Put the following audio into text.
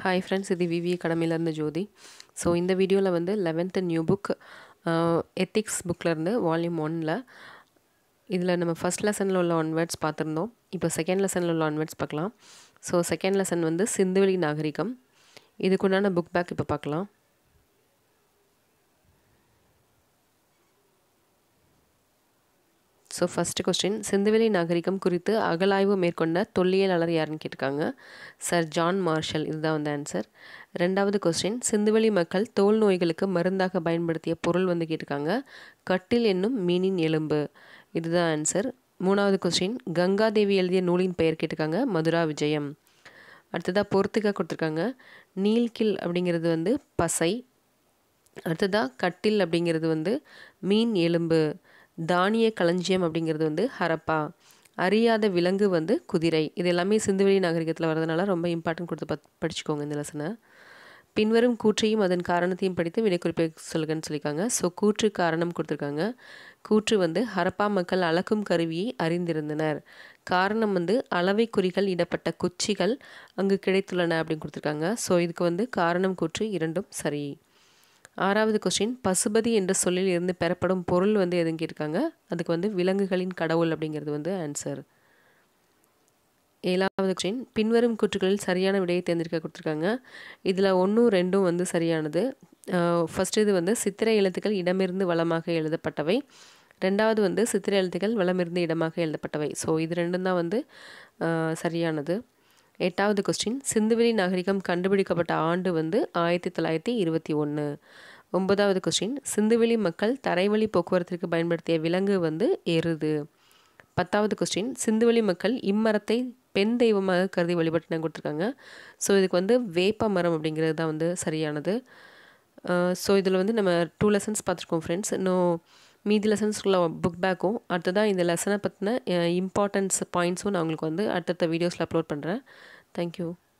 hi friends இது விவி அகாடமிலேருந்து ஜோதி so இந்த வீடியோவில் வந்து லெவன்த்து நியூ புக் எத்திக்ஸ் புக்கிலேருந்து வால்யூம் ஒனில் இதில் நம்ம ஃபஸ்ட் லெசனில் உள்ள ஒன் வேர்ட்ஸ் பார்த்துருந்தோம் இப்போ செகண்ட் லெசனில் உள்ள ஒன் வேர்ட்ஸ் பார்க்கலாம் ஸோ செகண்ட் லெசன் வந்து சிந்துவெளி நாகரிகம் இதுக்குண்டான புக் பேக் இப்போ பார்க்கலாம் ஸோ ஃபஸ்ட்டு கொஸ்டின் சிந்துவெளி நாகரிகம் குறித்து அகலாய்வு மேற்கொண்ட தொல்லியலாளர் யாருன்னு கேட்டிருக்காங்க சர் ஜான் மார்ஷல் இதுதான் வந்து ஆன்சர் ரெண்டாவது கொஸ்டின் சிந்துவெளி மக்கள் தோல் நோய்களுக்கு மருந்தாக பயன்படுத்திய பொருள் வந்து கேட்டிருக்காங்க கட்டில் என்னும் மீனின் எலும்பு இதுதான் ஆன்சர் மூணாவது கொஸ்டின் கங்காதேவி எழுதிய நூலின் பெயர் கேட்டிருக்காங்க மதுரா விஜயம் அடுத்ததாக பொறுத்துக்காக கொடுத்துருக்காங்க நீல்கில் அப்படிங்கிறது வந்து பசை அடுத்ததாக கட்டில் அப்படிங்கிறது வந்து மீன் எலும்பு தானிய களஞ்சியம் அப்படிங்கிறது வந்து ஹரப்பா அறியாத விலங்கு வந்து குதிரை இது எல்லாமே சிந்துவெளி நாகரிகத்தில் வரதுனால ரொம்ப இம்பார்ட்டன்ட் கொடுத்து பத் படிச்சுக்கோங்க இந்த லெசனை பின்வரும் கூற்றையும் அதன் காரணத்தையும் படித்து விடைக்குறிப்பை சொல்லுங்கன்னு சொல்லியிருக்காங்க ஸோ கூற்று காரணம் கொடுத்துருக்காங்க கூற்று வந்து ஹரப்பா மக்கள் அளக்கும் கருவியை அறிந்திருந்தனர் காரணம் வந்து அளவை குறிகள் இடப்பட்ட குச்சிகள் அங்கு கிடைத்துள்ளன அப்படின்னு கொடுத்துருக்காங்க ஸோ இதுக்கு வந்து காரணம் கூற்று இரண்டும் சரி ஆறாவது கொஸ்டின் பசுபதி என்ற சொல்லில் இருந்து பெறப்படும் பொருள் வந்து எதுவும் கேட்டிருக்காங்க அதுக்கு வந்து விலங்குகளின் கடவுள் அப்படிங்கிறது வந்து ஆன்சர் ஏழாவது கொஸ்டின் பின்வரும் கூற்றுகளில் சரியான விடையை தேர்ந்தெடுக்க கொடுத்துருக்காங்க இதில் ஒன்றும் ரெண்டும் வந்து சரியானது ஃபஸ்ட்டு இது வந்து சித்திரை எழுத்துக்கள் இடமிருந்து வளமாக எழுதப்பட்டவை ரெண்டாவது வந்து சித்திரை எழுத்துக்கள் வளமிருந்து இடமாக எழுதப்பட்டவை ஸோ இது ரெண்டும் தான் வந்து சரியானது எட்டாவது கொஸ்டின் சிந்துவெளி நாகரிகம் கண்டுபிடிக்கப்பட்ட ஆண்டு வந்து ஆயிரத்தி தொள்ளாயிரத்தி இருபத்தி ஒன்று ஒன்பதாவது கொஸ்டின் சிந்துவெளி மக்கள் தரைவழி போக்குவரத்திற்கு பயன்படுத்திய விலங்கு வந்து எருது பத்தாவது கொஸ்டின் சிந்துவெளி மக்கள் இம்மரத்தை பெண் தெய்வமாக கருதி வழிபட்டுன கொடுத்துருக்காங்க ஸோ இதுக்கு வந்து வேப்ப மரம் அப்படிங்கிறது தான் வந்து சரியானது ஸோ இதில் வந்து நம்ம டூ லெசன்ஸ் பார்த்துருக்கோம் ஃப்ரெண்ட்ஸ் இன்னும் மீதி லெசன்ஸ்குள்ள புக் பேக்கும் அடுத்ததாக இந்த லெசனை பற்றின இம்பார்ட்டன்ஸ் பாயிண்ட்ஸும் நான் உங்களுக்கு வந்து அடுத்தடுத்த வீடியோஸில் அப்லோட் பண்ணுறேன் தேங்க்யூ